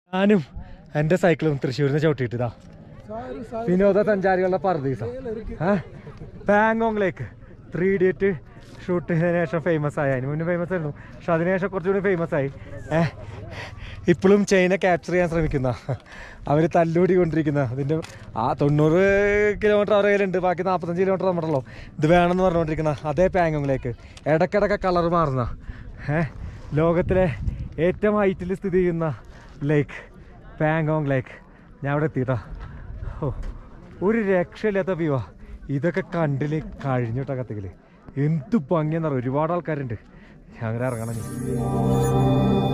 ഞാനും എൻ്റെ സൈക്കിളും തൃശ്ശൂരിൽ നിന്ന് ചവിട്ടിയിട്ടാ വിനോദസഞ്ചാരികളുടെ പർദീസ Pangong lake three idiot shoot ചെയ്തതിനു ശേഷം ഫേമസ് ആയി അതിന് മുന്നേ ഫേമസ് ആയിരുന്നു പക്ഷെ അതിനുശേഷം കുറച്ചുകൂടി ഫേമസ് ആയി ഏഹ് ഇപ്പോഴും ചൈന ക്യാപ്ചർ ചെയ്യാൻ ശ്രമിക്കുന്ന അവർ തല്ലൂടി കൊണ്ടിരിക്കുന്ന അതിൻ്റെ ആ തൊണ്ണൂറ് കിലോമീറ്റർ അവരുടെ കയ്യിലുണ്ട് ബാക്കി നാൽപ്പത്തഞ്ച് കിലോമീറ്റർ നമ്മുടെല്ലോ ഇത് വേണമെന്ന് പറഞ്ഞുകൊണ്ടിരിക്കുന്ന അതേ പാങ്കോങ്ങിലേക്ക് ഇടയ്ക്കിടയ്ക്ക് കളർ മാറുന്ന ഏഹ് ലോകത്തിലെ ഏറ്റവും ഹൈറ്റിൽ സ്ഥിതി ചെയ്യുന്ന ലേക്ക് പാങ്കോങ് ലേക്ക് ഞാൻ അവിടെ എത്തിയിട്ടാ ഓ ഒരു രക്ഷയില്ലാത്ത വ്യൂവാ ഇതൊക്കെ കണ്ടില് കഴിഞ്ഞിട്ടാ കത്തിക്കല് എന്ത് ഭംഗിയെന്നറിയാം ഒരുപാട് ആൾക്കാരുണ്ട് അങ്ങനെ ഇറങ്ങണം ഇനി.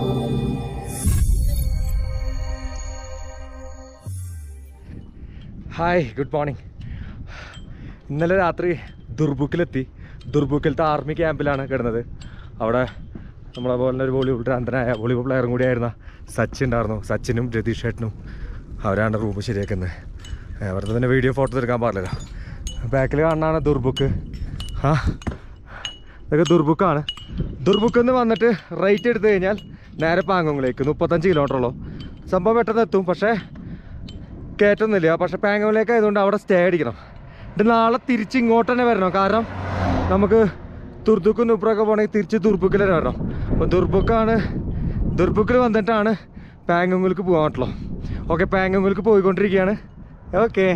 ഹായ് ഗുഡ് മോർണിംഗ് ഇന്നലെ രാത്രി ദുർബുക്കിലെത്തി ദുർബുക്കിലത്തെ ആർമി ക്യാമ്പിലാണ് കിടന്നത് അവിടെ നമ്മളെ പോലെ ഒരു വോളിബോൾ ഭ്രാന്തനായ വോളിബോൾ പ്ലെയറും കൂടിയായിരുന്ന സച്ചിൻ ഉണ്ടായിരുന്നു സച്ചിനും രതീഷ് ചേട്ടനും അവരാണ് റൂം ശരിയാക്കുന്നത് അവരുടെ തന്നെ വീഡിയോ ഫോട്ടോ എടുക്കാൻ പാടില്ലല്ലോ ബാക്കിൽ കാണാനാണ് ദുർബുക്ക് ആ ഇതൊക്കെ ദുർബുക്കാണ് ദുർബുക്കിൽ നിന്ന് വന്നിട്ട് റൈറ്റ് എടുത്തു കഴിഞ്ഞാൽ നേരെ പാങ്ങോങ്ങിലേക്ക് മുപ്പത്തഞ്ച് കിലോമീറ്ററോളം സംഭവം പെട്ടെന്ന് എത്തും പക്ഷേ കയറ്റുന്നില്ല പക്ഷെ പാങ്ങോങ്ങിലേക്ക് ആയതുകൊണ്ട് അവിടെ സ്റ്റേ അടിക്കണം എന്നിട്ട് നാളെ തിരിച്ച് ഇങ്ങോട്ട് തന്നെ വരണം കാരണം നമുക്ക് തുർദുക്ക് നുപ്രൊക്കെ പോകണമെങ്കിൽ തിരിച്ച് ദുർബുക്കിൽ തന്നെ വരണം അപ്പോൾ ദുർബുക്കാണ് ദുർബുക്കിൽ വന്നിട്ടാണ് പാങ്ങോങ്ങിലേക്ക് പോകാൻ പറ്റുള്ളൂ ഓക്കെ പാങ്ങോങ്ങിലേക്ക് പോയിക്കൊണ്ടിരിക്കുകയാണ് ഓക്കെ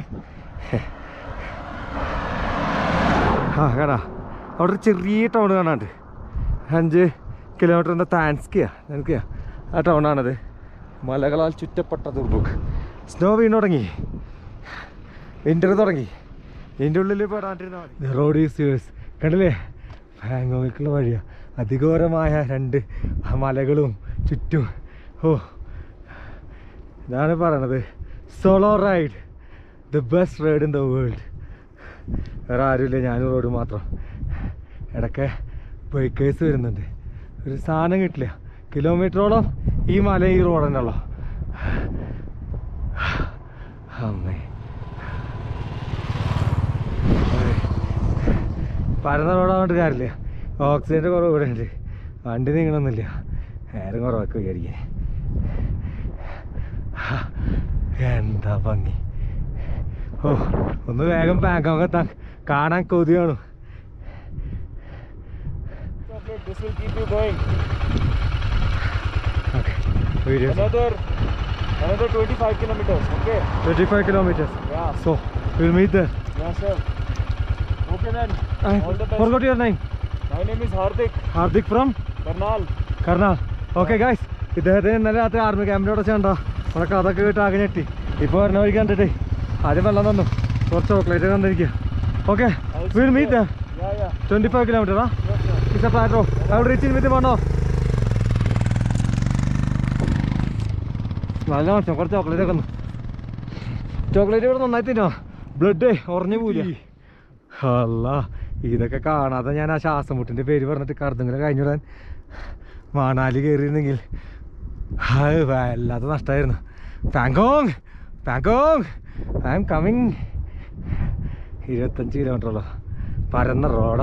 ആ കാണാ അവിടെ ഒരു ചെറിയ ടൗൺ കാണാണ്ട് അഞ്ച് കിലോമീറ്ററിൻ്റെ താൻസ്കിയാ താൻസ്കിയാ ആ ടൗണാണത് മലകളാൽ ചുറ്റപ്പെട്ട ദുർബുക്ക് സ്നോ വീണ് തുടങ്ങി വിൻ്റർ തുടങ്ങി ഇതിൻ്റെ ഉള്ളിൽ പെടാണ്ടിരുന്നാൽ മതി റോഡ് ഈസ് യൂസ് കണ്ടില്ലേ ബാങ്കോങ്ങിലേക്കുള്ള വഴിയാണ് അതിഘോരമായ രണ്ട് മലകളും ചുറ്റും ഓ ഇതാണ് പറയണത് solo ride the best ride in the world വേറെ ആരുമില്ല ഞാനും റോഡ് മാത്രം ഇടയ്ക്ക് ബൈക്കേഴ്സ് വരുന്നുണ്ട് ഒരു സാധനം കിട്ടില്ല കിലോമീറ്ററോളം ഈ മല ഈ റോഡ് തന്നെ ഉള്ളു അമ്മേ അതെ. പരന്ന റോഡാകൊണ്ട് കാര്യമില്ല ഓക്സിജൻ്റെ കുറവ് ഇവിടെ ഉണ്ട് വണ്ടി നീങ്ങണമെന്നില്ല നേരം കുറവൊക്കെ വിചാരിക്കാൻ എന്താ ഭംഗി ഓ ഒന്ന് വേഗം ബാങ്കോക്ക് എത്താൻ കാണാൻ കൊതിയാണ് Chocolate, this will keep you going. Okay video Another, another 25 kilometers. Okay. Twenty five kilometres Yeah. So will meet there Yeah, sir. Okay then. All the best. Forgot your name My name is Hardik Hardik from Karnal. Karnal okay guys ഇദ്ദേഹത്തിന് ഇന്നലെ രാത്രി army ക്യാമ്പിനോട് വെച്ചാണ്ട നമ്മളെ കഥയൊക്കെ കേട്ട് ആകെ ഞെട്ടി ഇപ്പോൾ വരുന്ന വഴിക്ക് കണ്ടിട്ടേ ആദ്യം വെള്ളം തന്നു കുറച്ച് ചോക്ലേറ്റ് കണ്ടിരിക്കുക okay I'll will see meet you. Yeah, yeah. Twenty five kilometre ആ Yes, sir. It's a plateau അവിടെ റീച്ച് ഇൻ വിത്ത് വേണോ നല്ല മനസ്സിലാവും കുറച്ച് ചോക്ലേറ്റ് ഒക്കെ ഒന്ന് ചോക്ലേറ്റ് ഇവിടെ നന്നായി തിന്നോ ബ്ലഡ് ഉറഞ്ഞു പോല അല്ല ഇതൊക്കെ കാണാതെ ഞാൻ ആ ശ്വാസം മുട്ടിൻ്റെ പേര് പറഞ്ഞിട്ട് കറുതെങ്കിലും കഴിഞ്ഞിടാൻ മണാലി കയറിയിരുന്നെങ്കിൽ അത് വല്ലാത്ത നഷ്ടമായിരുന്നു Pangong Pangong I am coming ഇരുപത്തഞ്ച് കിലോമീറ്ററുള്ളൂ പരന്ന റോഡാ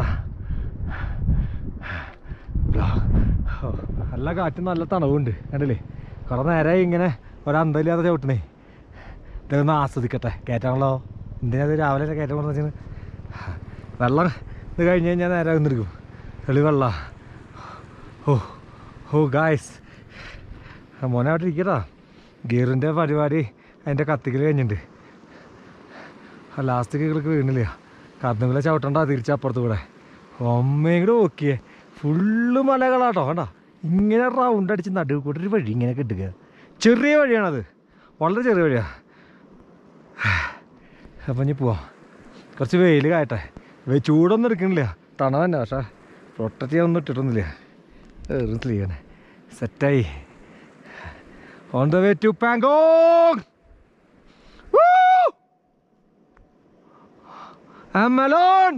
ബ്ലോ- ഓ, നല്ല കാറ്റും നല്ല തണവുണ്ട് കണ്ടില്ലേ കുറേ നേരമായി ഇങ്ങനെ ഒരന്തമില്ലാതെ ചവിട്ടണേ ഇതൊന്ന് ആസ്വദിക്കട്ടെ കയറ്റാണല്ലോ എന്തിനാ ഇത് രാവിലെ കയറ്റം കൊണ്ടെന്ന് വെച്ചാൽ വെള്ളം ഇത് കഴിഞ്ഞ് കഴിഞ്ഞാൽ നേരെ നിന്നിരിക്കും തെളി വെള്ള ഓ ഓ ഗായ്സ് മോനെ അവിടെ ഇരിക്കട്ടാ ഗിയറിൻ്റെ പരിപാടി അതിൻ്റെ കത്തിക്കൽ കഴിഞ്ഞിട്ടുണ്ട് ആ ലാസ്റ്റ് കീഴിലേക്ക് വീണില്ല കന്നുകളെ ചവിട്ടണ്ട തിരിച്ചപ്പുറത്ത് കൂടെ ഒമ്മയും കൂടെ നോക്കിയേ ഫുള്ള് മലകളാട്ടോ കണ്ട ഇങ്ങനെ റൗണ്ട് അടിച്ച് നടുവ് കൂടെ ഒരു വഴി ഇങ്ങനെ കിട്ടുക ചെറിയ വഴിയാണത് വളരെ ചെറിയ വഴിയാ അപ്പം ഇനി പോവാം കുറച്ച് വെയിൽ കായട്ടെ വെ- ചൂടൊന്നും എടുക്കണില്ല തണവ് തന്നെ പക്ഷേ പ്രൊട്ടക്റ്റ് ചെയ്യാനൊന്നും ഇട്ടിട്ടൊന്നുമില്ല ഏറും ചെയ്യണേ സെറ്റായി on the way to Pangong I'm alone.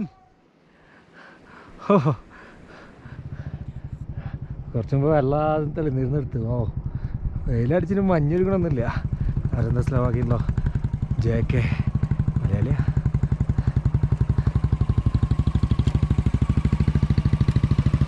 കുറച്ച് മുമ്പ് വെള്ളം തെളിഞ്ഞിരുന്ന് എടുത്തു ഓ വെയിലടിച്ചിട്ട് മഞ്ഞൊരുക്കണമെന്നില്ല ആരെന്താ സ്ലോ ആക്കിയല്ലോ ജെ കെ മലയാളിയാ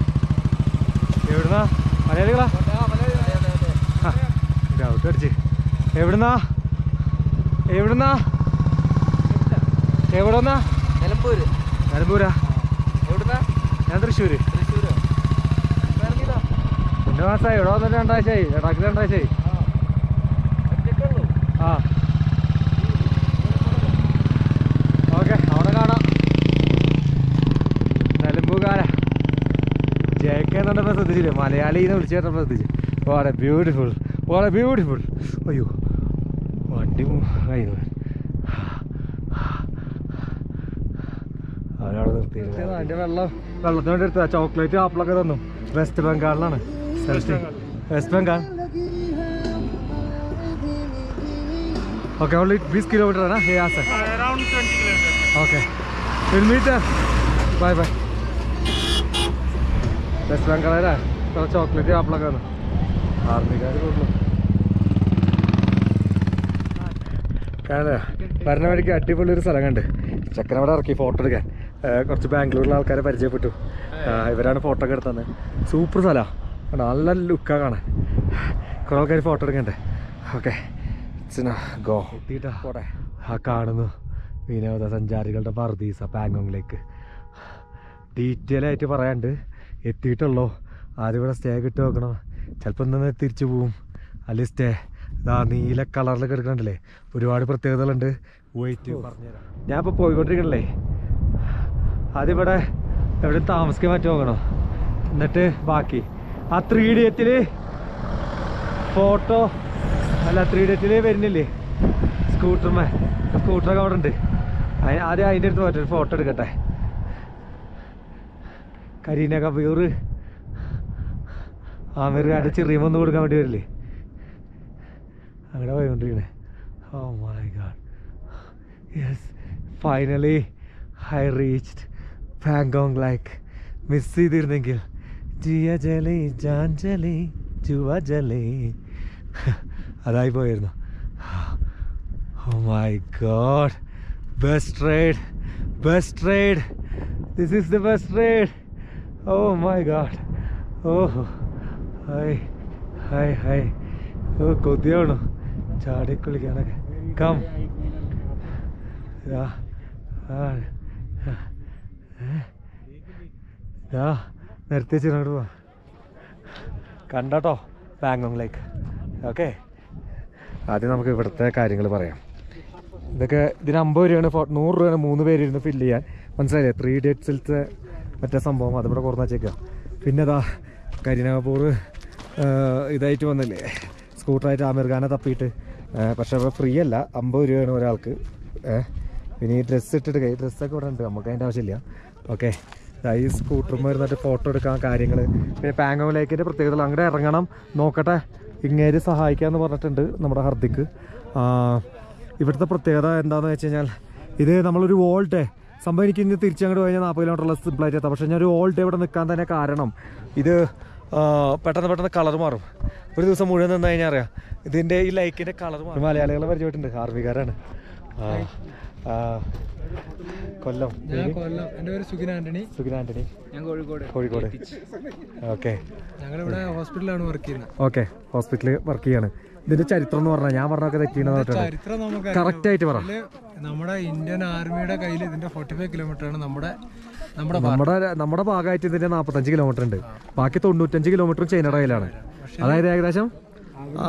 എവിടുന്നാ മലയാളികളാ ഡൗട്ട് അടിച്ച് എവിടുന്നാ എവിടുന്നാ എവിടെന്നാ നിലമ്പൂര് നിലമ്പൂരാ എവിടുന്നാ ഞാൻ തൃശ്ശൂര് തൃശ്ശൂരോ ഇറങ്ങിയതാ രണ്ട് മാസമായി ഇവിടെ വന്നിട്ട് രണ്ടാഴ്ചയായി ലഡാക്കിൽ രണ്ടാഴ്ചയായി ഒറ്റയ്ക്കുള്ളൂ ആ ഓക്കെ അവിടെ കാണാം നിലമ്പൂകാര ജെ കെ എന്നുണ്ടപ്പോൾ ശ്രദ്ധിച്ചില്ലേ മലയാളീനെ വിളിച്ചു കേട്ടപ്പോൾ ശ്രദ്ധിച്ചു വളരെ ബ്യൂട്ടിഫുൾ വളരെ ബ്യൂട്ടിഫുൾ അയ്യോ വണ്ടി കഴിഞ്ഞു അവരവിടെ നിർത്തി അതിൻ്റെ വെള്ളം വെള്ളത്തിന് വേണ്ടി എടുത്താ ചോക്ലേറ്റ് ആപ്പിളൊക്കെ തന്നു വെസ്റ്റ് ബംഗാളിലാണ് west Bengal Okay, only 20 kilometer na? Hey, sir. Around twenty kilometre Okay. We'll meet there. Bye bye. West ബംഗാളാ കുറെ ചോക്ലേറ്റ് ആപ്പിളൊക്കെ വന്നു ആർമിക്കാർ കൂടുതലും കാണാ പറഞ്ഞ വഴിക്ക് അടിപൊളി ഒരു സ്ഥലം കണ്ട് ചെക്കൻ അവിടെ ഇറക്കി ഫോട്ടോ എടുക്കാൻ ഏ, കുറച്ച് ബാംഗ്ലൂരിലെ ആൾക്കാരെ പരിചയപ്പെട്ടു ആ, ഇവരാണ് ഫോട്ടോ ഒക്കെ എടുത്തത് സൂപ്പർ സ്ഥലമാണ് നല്ല ലുക്കാ കാണാൻ കുറേ ആൾക്കാർ ഫോട്ടോ എടുക്കണ്ടേ ഓക്കെ ഗോ പോട്ടെ ആ കാണുന്നു വിനോദസഞ്ചാരികളുടെ പർദീസ പാങ്കോങ്ങിലേക്ക് ഡീറ്റെയിൽ ആയിട്ട് പറയാണ്ട് എത്തിയിട്ടുള്ളോ ആദ്യം ഇവിടെ സ്റ്റേ കിട്ടി നോക്കണം ചിലപ്പോൾ ഇന്ന് തിരിച്ചു പോവും അല്ലെങ്കിൽ സ്റ്റേ ഇതാ നീല കളറിൽ കിടക്കണ്ടല്ലേ ഒരുപാട് പ്രത്യേകതകളുണ്ട് വെയിറ്റ് പറഞ്ഞുതരാം ഞാൻ ഇപ്പോൾ പോയിക്കൊണ്ടിരിക്കണല്ലേ അതിവിടെ എവിടെ താമസിക്കാൻ പറ്റുമോ നോക്കണോ എന്നിട്ട് ബാക്കി ആ ത്രീ ഡേറ്റിൽ ഫോട്ടോ അല്ല ത്രീ ഡേറ്റിൽ വരുന്നില്ലേ സ്കൂട്ടർമേ സ്കൂട്ടറൊക്കെ അവിടെ ഉണ്ട് അയി- ആദ്യം അതിൻ്റെ അടുത്ത് പോയിട്ട് ഫോട്ടോ എടുക്കട്ടെ കരീന കബീർ ആമിർ അവിടെ ചെറിയമൊന്ന് കൊടുക്കാൻ വേണ്ടി വരില്ലേ അങ്ങനെ പോയിക്കൊണ്ടിരിക്കണേ oh my god yes finally I reached Pangong like miss ചെയ്തിരുന്നെങ്കിൽ ജിയ ജലി ജാൻ ജലി ജുവ ജലി അതായി പോയിരുന്നു Oh my god. Best raid. Best raid. This is the best raid. Oh my god. Oh. Hi hi hi ഓ കൊതിയാണ് ചാടി കുളിക്കാനൊക്കെ കം യാ യാ നിർത്തി വെച്ചിട്ട് പോവാ കണ്ടോ ബാങ്കോങ് ലേക്ക് ഓക്കെ ആദ്യം നമുക്ക് ഇവിടുത്തെ കാര്യങ്ങൾ പറയാം ഇതൊക്കെ ഇതിന് അമ്പത് രൂപയാണ് ഫോ നൂറ് രൂപയാണ് മൂന്ന് പേര് ഇരുന്ന് ഫില്ല് ചെയ്യാൻ മനസ്സിലായില്ലേ ത്രീ ഡേറ്റ്സിലത്തെ മറ്റേ സംഭവം അതിവിടെ കുറഞ്ഞ വെച്ചേക്കാം പിന്നെ ഇതാ കരീന കപൂർ ഇതായിട്ട് വന്നില്ലേ സ്കൂട്ടറായിട്ട് ആമിർ ഖാനെ തപ്പിയിട്ട് ആ, പക്ഷേ അപ്പോൾ ഫ്രീ അല്ല അമ്പത് രൂപയാണ് ഒരാൾക്ക് ഏ, പിന്നെ ഈ ഡ്രസ്സ് ഇട്ടിട്ട് കൈ ഡ്രസ്സൊക്കെ ഇവിടെ ഉണ്ട് നമുക്ക് അതിൻ്റെ ആവശ്യമില്ല ഓക്കെ ഈ സ്കൂട്ടറുമ്പോൾ ഇരുന്നിട്ട് ഫോട്ടോ എടുക്കാൻ കാര്യങ്ങൾ പിന്നെ പാങ്കോങ് ലേക്കിൻ്റെ പ്രത്യേകത അങ്ങോട്ട് ഇറങ്ങണം നോക്കട്ടെ ഇങ്ങേര് സഹായിക്കാമെന്ന് പറഞ്ഞിട്ടുണ്ട് നമ്മുടെ ഹർദിക്ക് ആ, ഇവിടുത്തെ പ്രത്യേകത എന്താണെന്ന് വെച്ച് കഴിഞ്ഞാൽ ഇത് നമ്മളൊരു വോൾട്ടേ സംഭവം എനിക്ക് ഇനി തിരിച്ചങ്ങോട്ട് കഴിഞ്ഞാൽ നാൽപ്പത് കിലോമീറ്ററുള്ള സിമ്പിളായിട്ട് എത്താം പക്ഷേ ഞാൻ ഒരു വോൾട്ട് ഇവിടെ നിൽക്കാൻ തന്നെ കാരണം ഇത് ആ, പെട്ടെന്ന് പെട്ടെന്ന് കളർ മാറും ഒരു ദിവസം മുഴുവൻ നിന്ന് കഴിഞ്ഞാൽ അറിയാം ഇതിൻ്റെ ഈ ലൈക്കിൻ്റെ കളർ മാറും മലയാളികളെ പരിചയപ്പെട്ടിട്ടുണ്ട് ആർമിക്കാരാണ് ആ, ആ, കൊല്ലം ഞാൻ കൊല്ലം എൻ്റെ പേര് സുഖിൻ ആന്റണി സുഖിൻ ആന്റണി ഞാൻ കോഴിക്കോട് കോഴിക്കോട് ഓക്കെ ഞങ്ങളിവിടെ ഹോസ്പിറ്റലിലാണ് വർക്ക് ചെയ്യുന്നത് ഓക്കെ ഹോസ്പിറ്റലിൽ വർക്ക് ചെയ്യാണ് ഇതിന്റെ ചരിത്രം എന്ന് പറഞ്ഞാൽ ഞാൻ പറഞ്ഞൊക്കെ തെറ്റിയെന്ന് ചരിത്രം നമുക്ക് കറക്റ്റ് ആയിട്ട് പറ ഇതില് നമ്മുടെ ഇന്ത്യൻ ആർമിയുടെ കയ്യിൽ ഇതിന്റെ ഫോർട്ടി ഫൈവ് കിലോമീറ്റർ ആണ് നമ്മുടെ നമ്മുടെ ഭാ- നമ്മുടെ നമ്മുടെ ഭാഗമായിട്ട് ഇതിന്റെ നാൽപ്പത്തഞ്ച് കിലോമീറ്റർ ഉണ്ട് ബാക്കി തൊണ്ണൂറ്റഞ്ച് കിലോമീറ്റർ ചൈനയുടെ കയ്യിലാണ് അതായത് ഏകദേശം ആ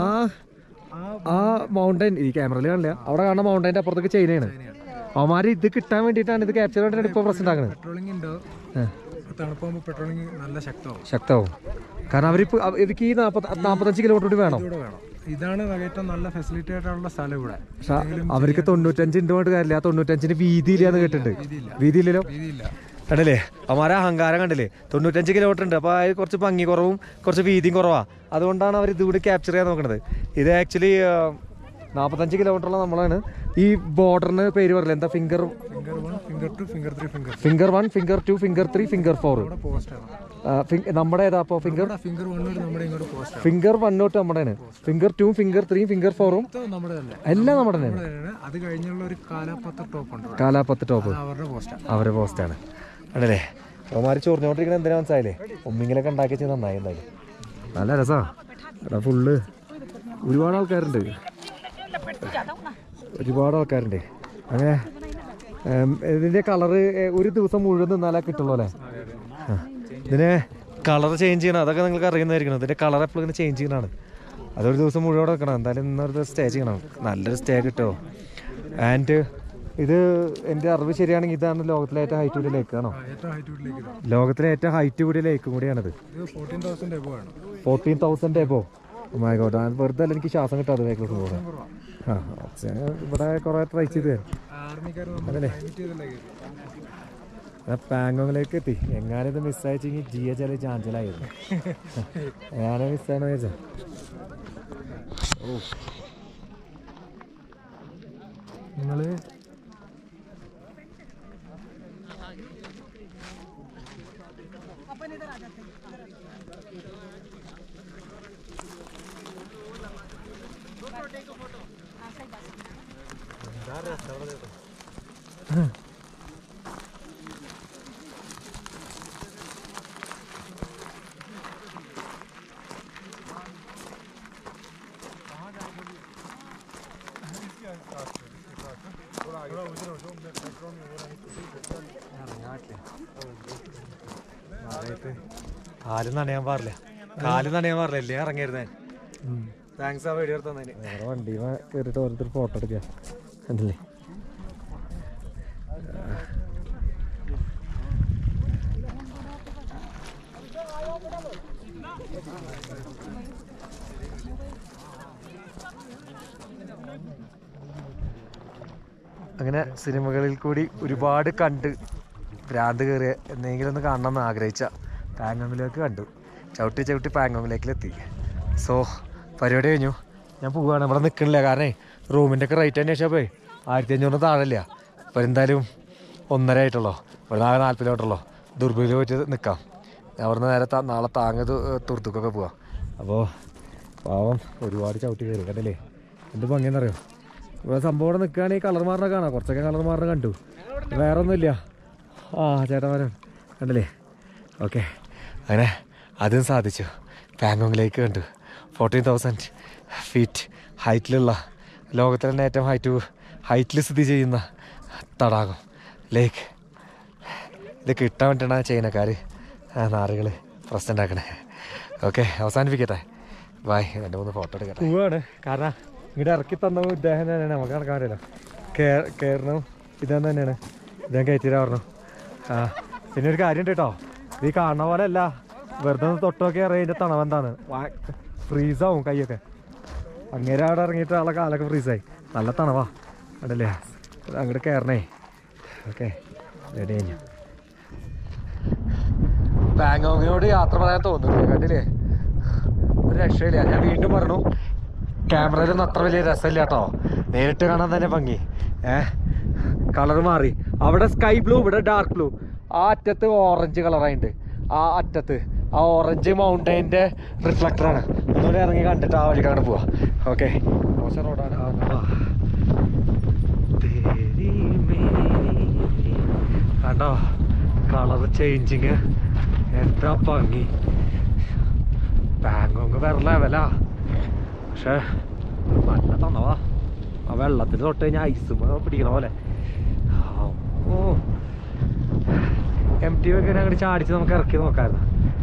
ആ മൗണ്ടൻ ഈ ക്യാമറയിൽ കാണില്ല അവിടെ കാണുന്ന മൗണ്ടൈൻ്റെ അപ്പുറത്തേക്ക് ചൈനയാണ് അവന്മാർ ഇത് കിട്ടാൻ വേണ്ടിയിട്ടാണ് ഇത് ക്യാപ്ചർ വേണ്ടിയിട്ടാണ് ഇപ്പോൾ പ്രശ്നം ഉണ്ടാക്കുന്നത് പെട്രോളിംഗ് ഉണ്ട് തണുപ്പാകുമ്പോൾ പെട്രോളിംഗ് നല്ല ശക്തമാവും ശക്തവും കാരണം അവരിപ്പോൾ ഇവർക്ക് ഈ നാൽപ്പത്തി നാൽപ്പത്തഞ്ച് കിലോമീറ്റർ കൂടി വേണം ഇവിടെ വേണം ഇതാണ് ഏറ്റവും നല്ല ഫെസിലിറ്റി ആയിട്ടുള്ള സ്ഥലം ഇവിടെ പക്ഷെ അവർക്ക് തൊണ്ണൂറ്റഞ്ച് ഇൻറ്റുമായിട്ട് കാര്യമില്ല ആ തൊണ്ണൂറ്റഞ്ചിന് വീതിയില്ലാന്ന് കേട്ടിട്ടുണ്ട് വീതിയില്ലല്ലോ രീതിയില്ല കണ്ടില്ലേ അവന്മാരെ അഹങ്കാരം കണ്ടില്ലേ തൊണ്ണൂറ്റഞ്ച് കിലോമീറ്റർ ഉണ്ട് അപ്പോൾ അതിൽ കുറച്ച് ഭംഗി കുറവും കുറച്ച് വീതിയും കുറവാ അതുകൊണ്ടാണ് അവർ ഇതുകൂടി ക്യാപ്ചർ ചെയ്യാൻ നോക്കുന്നത് ഇത് ആക്ച്വലി നാൽപ്പത്തഞ്ച് കിലോമീറ്ററുള്ള നമ്മളാണ് ഈ ബോർഡറിന് പേര് പറയില്ല എന്താ finger finger one finger two finger three finger finger one finger two finger three finger four ഇവിടെ പോസ്റ്റ് ആണ് നമ്മുടെ ഏതാ അപ്പോൾ ഫിംഗർ ഇവിടെ ഫിംഗർ വൺ ഒരു നമ്മുടെ ഇങ്ങോട്ട് പോസ്റ്റ് ആണ് ഫിംഗർ വൺ തൊട്ട് നമ്മുടെയാണ് finger two finger three finger ഫോറും ഇത് നമ്മുടെ തന്നെ എല്ലാം നമ്മുടെ തന്നെയാണ് നമ്മുടെ തന്നെയാണ് അത് കഴിഞ്ഞുള്ള ഒരു കാലാപ്പത്ത ടോപ്പ് ഉണ്ട് ഇവിടെ. കാലാപ്പത്ത് ടോപ്പ് അത് അവരുടെ പോസ്റ്റാണ് അവരെ പോസ്റ്റാണ് ആണല്ലേ അവന്മാർ ചൊറിഞ്ഞോണ്ടിരിക്കണ എന്തിനാ മനസ്സിലായില്ലേ ഒന്നിങ്ങനെയൊക്കെ ഉണ്ടാക്കി വെച്ചാൽ നന്നായി എന്തായാലും നല്ല രസാ എടാ ഫുള്ള് ഒരുപാട് ആൾക്കാരുണ്ട് ഒരുപാട് ആൾക്കാരുണ്ട് അങ്ങനെ ഉം, ഇതിന്റെ കളറ് ഒരു ദിവസം മുഴുവൻ നിന്നാലേ കിട്ടുള്ളൂ അല്ലേ ആ. ഇതിന് കളർ ചേഞ്ച് ചെയ്യണം അതൊക്കെ നിങ്ങൾക്ക് അറിയുന്നതായിരിക്കണം ഇതിന്റെ കളർ എപ്പോഴും ഇങ്ങനെ ചേഞ്ച് ചെയ്യണതാണ് അതൊരു ദിവസം മുഴുവൻ വെക്കണം എന്തായാലും ഇന്നൊരു ദിവസം സ്റ്റേ ചെയ്യണം നല്ലൊരു സ്റ്റേ കിട്ടുമോ ആൻഡ് ഇത് എൻ്റെ അറിവ് ശരിയാണെങ്കിൽ ഇതാണ് ലോകത്തിലെ ഏറ്റവും ഹൈറ്റ് കൂടിയ ലേക്ക് ആണോ ഏറ്റവും ഹൈറ്റ് വീട്ടിലേക്ക് ഇത് ലോകത്തിലെ ഏറ്റവും ഹൈറ്റ് കൂടിയ ലേക്കും കൂടിയാണിത് ഇത് ഫോർട്ടീൻ തൗസൻഡ് എബോ ആണ് ഫോർട്ടീൻ തൗസൻഡ് എബോ മായിക്കോട്ടെ വെറുതെ അല്ല എനിക്ക് ശ്വാസം കിട്ടാതെ ബാക്കിലോട്ട് പോകുന്നത് ആ അത് ഇവിടെ കുറേ ട്രൈ ചെയ്ത് തരാം ആർമിക്കാർ നമ്മൾ അതല്ലേ? ക്ലൈമറ്റ് ചെയ്തല്ലേ ഞാൻ പാങ്കോങ്ങിലേക്ക് എത്തി എങ്ങാനും ഇത് മിസ്സായിച്ചെങ്കിൽ ജി എച്ച് അല്ലെ ചാഞ്ചലായിരുന്നു ഞാനെ മിസ്സാണെന്ന് വിചാരിച്ചാ ഓ നിങ്ങള് കാല് നനയാൻ പാടില്ല കാല് നനയാൻ പാടില്ല ഇല്ലേ ഇറങ്ങിയിരുന്നേ താങ്ക്സ് ആ വീഡിയോ എടുത്തതിന് വേറെ വണ്ടി കയറിയിട്ട് ഓരോരുത്തർ ഫോട്ടോ എടുക്കുക കണ്ടില്ലേ അങ്ങനെ സിനിമകളിൽ കൂടി ഒരുപാട് കണ്ട് ഭ്രാന്ത് കയറിയ എന്തെങ്കിലും ഒന്ന് കാണണമെന്ന് ആഗ്രഹിച്ച പാങ്കോങ്ങിലേക്ക് കണ്ടു ചവിട്ടി ചവിട്ടി പാങ്കോങ്ങിലേക്കിലെത്തി സോ പരിപാടി കഴിഞ്ഞു ഞാൻ പോവുകയാണ് ഇവിടെ നിൽക്കണില്ല കാരണം റൂമിൻ്റെ ഒക്കെ റേറ്റ് അന്വേഷിച്ചപ്പോൾ ആയിരത്തി അഞ്ഞൂറിന് താഴെയില്ല അപ്പോൾ എന്തായാലും ഒന്നര ആയിട്ടുള്ളൂ ഒരു നാളെ നാൽപ്പത് കിലോട്ടുള്ളൂ ദുർബലിൽ പോയിട്ട് നിൽക്കാം അവിടുന്ന് നേരെ ത- നാളെ താങ്ങ് തു- തുർത്തുക്കൊക്കെ പോവാം അപ്പോൾ പാവം ഒരുപാട് ചവിട്ടി കയറി കണ്ടില്ലേ എന്ത് ഭംഗിയെന്നറിയോ ഇവിടെ സംഭവം ഇവിടെ നിൽക്കുകയാണെങ്കിൽ കളർ മാറിനെ കാണാം കുറച്ചൊക്കെ കളർ മാറിനെ കണ്ടു വേറെ ഒന്നുമില്ല ആ ചേട്ടന്മാരും കണ്ടില്ലേ ഓക്കെ അങ്ങനെ അതും സാധിച്ചു പാങ്കോങ്ങിലേക്ക് കണ്ടു ഫോർട്ടീൻ തൗസൻഡ് ഫീറ്റ് ഹൈറ്റിലുള്ള ലോകത്തിലെ തന്നെ ഏറ്റവും ഹൈറ്റ് ഹൈറ്റിൽ സ്ഥിതി ചെയ്യുന്ന തടാകം ലേക്ക് ഇത് കിട്ടാൻ വേണ്ടിയിട്ടാണ് ചൈനക്കാർ നാറുകൾ പ്രശ്നം ഉണ്ടാക്കണേ ഓക്കെ അവസാനിപ്പിക്കട്ടെ ബായ് രണ്ട് മൂന്ന് ഫോട്ടോ എടുക്കട്ടെ പോവാണ് കാരണം ഇങ്ങോട്ട് ഇറക്കി തന്ന ഇദ്ദേഹം തന്നെയാണ് നമുക്ക് നടക്കാൻ പറ്റില്ല കയറണം ഇതെന്ന് തന്നെയാണ് ഇദ്ദേഹം കയറ്റിരാ പറഞ്ഞു ആ പിന്നെ ഒരു കാര്യം ഉണ്ട് കേട്ടോ ഇത് ഈ കാണുന്ന പോലെ അല്ല വെറുതെ ഒന്ന് തൊട്ട് നോക്കി അറിയാം ഇതിൻ്റെ തണവെന്താണ് ഫ്രീസാവും കൈയൊക്കെ അങ്ങേരെ അവിടെ ഇറങ്ങിയിട്ട് ആളെ കാലൊക്കെ ഫ്രീസായി നല്ല തണവാ കണ്ടല്ലേ അങ്ങോട്ട് കയറണേ ഓക്കെ റെഡി കഴിഞ്ഞു ബാങ്കോങ്ങിനോട് യാത്ര പറയാൻ തോന്നുന്നില്ല കണ്ടില്ലേ ഒരു രക്ഷയില്ല ഞാൻ വീണ്ടും പറഞ്ഞു ക്യാമറയിലൊന്നും അത്ര വലിയ രസമില്ല കേട്ടോ നേരിട്ട് കാണാൻ തന്നെ ഭംഗി ഏ കളർ മാറി അവിടെ സ്കൈ ബ്ലൂ ഇവിടെ ഡാർക്ക് ബ്ലൂ ആ അറ്റത്ത് ഓറഞ്ച് കളറായിട്ടുണ്ട് ആ അറ്റത്ത് ആ ഓറഞ്ച് മൗണ്ടൈൻ്റെ റിഫ്ലക്ടറാണ് ഒന്നുകൂടി ഇറങ്ങി കണ്ടിട്ട് ആ വഴിക്ക് അങ്ങനെ പോവാ ഓക്കെ മോശം റോഡാണ് ആ, ആ. തേരി മേരി കണ്ടോ കളർ ചേഞ്ചിങ് എന്താ ഭംഗി ബാങ്കോക്ക് വേറെ ലെവലാ പക്ഷെ നല്ല തന്നവാ ആ വെള്ളത്തിൽ തൊട്ട് കഴിഞ്ഞാൽ ഐസ് പിടിക്കണ പോലെ ഓ എം ടി ഒക്കെ അങ്ങോട്ട് ചാടിച്ച് നമുക്ക് ഇറക്കി നോക്കാമായിരുന്നു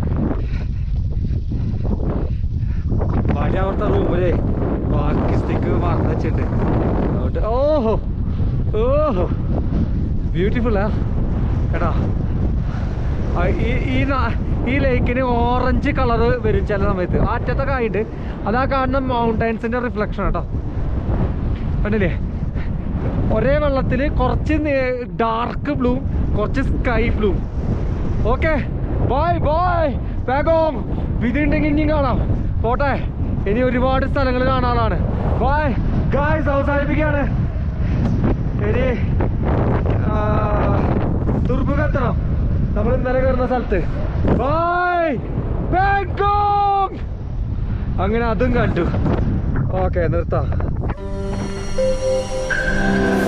വഴി അവിടുത്തെ റൂമിലേ ബാക്കി സ്റ്റിക്ക് മറന്നു വെച്ചിട്ടുണ്ട് അതുകൊണ്ട് ഓഹോ ഓഹോ ബ്യൂട്ടിഫുള്ളാ കേട്ടോ ആ, ഈ ഈ നാ- ഈ ലേക്കിന് ഓറഞ്ച് കളർ വരും ചില സമയത്ത് ആ അറ്റത്തൊക്കെ ആയിട്ട് അതാ കാണുന്ന മൗണ്ടൈൻസിന്റെ റിഫ്ലക്ഷൻ കേട്ടോ കണ്ടില്ലേ ഒരേ വെള്ളത്തിൽ കുറച്ച് ഡാർക്ക് ബ്ലൂ കുറച്ച് sky blue okay bye bye വേഗം വിധി ഉണ്ടെങ്കിൽ ഇനിയും കാണാം പോട്ടെ ഇനി ഒരുപാട് സ്ഥലങ്ങൾ കാണാനാണ് ബോയ് ഗായ്സ് അവസാനിപ്പിക്കുകയാണ് ഇനി തുർബുക്ക് എത്തണം നമ്മൾ ഇന്നലെ കയറുന്ന സ്ഥലത്ത് ബൈ ബാങ്കോക്ക് അങ്ങനെ അതും കണ്ടു ഓക്കെ നിർത്താം